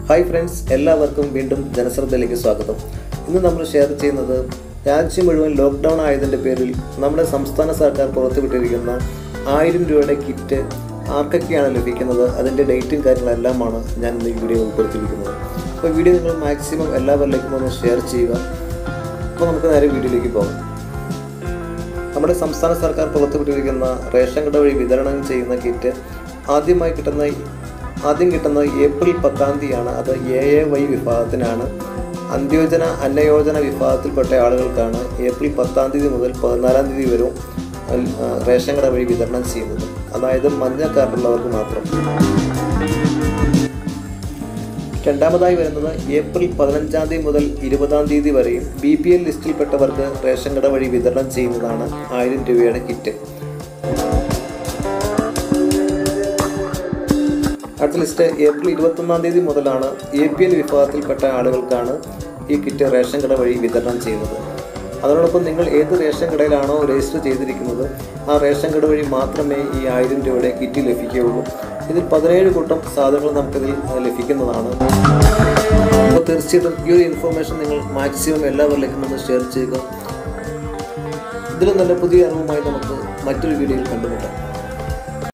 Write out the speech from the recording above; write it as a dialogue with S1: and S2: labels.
S1: hi friends എല്ലാവർക്കും വീണ്ടും ജനശ്രദ്ധയിലേക്ക് സ്വാഗതം ഇന്ന് നമ്മൾ ഷെയർ ചെയ്യുന്നത് രാജ്യം മുഴുവൻ ലോക്ക്ഡൗൺ ആയതിൻ്റെ പേരിൽ നമ്മുടെ സംസ്ഥാന സർക്കാർ പുറത്തുവിട്ടിരിക്കുന്ന ആയിരം രൂപയുടെ കിറ്റ് ആർക്കൊക്കെയാണ് ലഭിക്കുന്നത് അതിൻ്റെ ഡേറ്റും കാര്യങ്ങളെല്ലാമാണ് ഞാൻ ഇന്ന് ഈ വീഡിയോ ഉൾപ്പെടുത്തിയിരിക്കുന്നത് അപ്പോൾ വീഡിയോ നിങ്ങൾ മാക്സിമം എല്ലാവരിലേക്കും ഒന്ന് ഷെയർ ചെയ്യുക അപ്പോൾ നമുക്ക് നേരെ വീഡിയോയിലേക്ക് പോകാം നമ്മുടെ സംസ്ഥാന സർക്കാർ പുറത്തുവിട്ടിരിക്കുന്ന റേഷൻ കട വഴി വിതരണം ചെയ്യുന്ന കിറ്റ് ആദ്യമായി കിട്ടുന്ന ആദ്യം കിട്ടുന്നത് ഏപ്രിൽ പത്താം തീയതിയാണ് അത് എ എ വൈ വിഭാഗത്തിനാണ് അന്ത്യോജന അന്നയോജന വിഭാഗത്തിൽപ്പെട്ട ആളുകൾക്കാണ് ഏപ്രിൽ പത്താം തീയതി മുതൽ പതിനാലാം തീയതി വരെ ആ, റേഷൻ കട വഴി വിതരണം ചെയ്യുന്നത് അതായത് മഞ്ഞ കാർഡുള്ളവർക്ക് മാത്രം രണ്ടാമതായി വരുന്നത് ഏപ്രിൽ പതിനഞ്ചാം തീയതി മുതൽ ഇരുപതാം തീയതി വരെയും ബി പി എൽ ലിസ്റ്റിൽപ്പെട്ടവർക്ക് റേഷൻ കട വഴി വിതരണം ചെയ്യുന്നതാണ് ആയിരം രൂപയുടെ കിറ്റ് അടുത്ത ലിസ്റ്റ് ഏപ്രിൽ ഇരുപത്തൊന്നാം തീയതി മുതലാണ് എ പി എൽ വിഭാഗത്തിൽപ്പെട്ട ആളുകൾക്കാണ് ഈ കിറ്റ് റേഷൻ കട വഴി വിതരണം ചെയ്യുന്നത് അതോടൊപ്പം നിങ്ങൾ ഏത് റേഷൻ കടയിലാണോ രജിസ്റ്റർ ചെയ്തിരിക്കുന്നത് ആ റേഷൻ കട വഴി മാത്രമേ ഈ ആയിരം രൂപയുടെ കിറ്റ് ലഭിക്കുകയുള്ളൂ ഇതിൽ പതിനേഴ് കൂട്ടം സാധനങ്ങൾ നമുക്കിതിൽ ആ, ലഭിക്കുന്നതാണ് അപ്പോൾ തീർച്ചയായിട്ടും ഈ ഒരു ഇൻഫർമേഷൻ നിങ്ങൾ മാക്സിമം എല്ലാവരിലേക്കും ഒന്ന് ഷെയർ ചെയ്യുക ഇതിലും നല്ല പുതിയ അറിവുമായി നമുക്ക് മറ്റൊരു വീഡിയോയിൽ കണ്ടുമുട്ടാം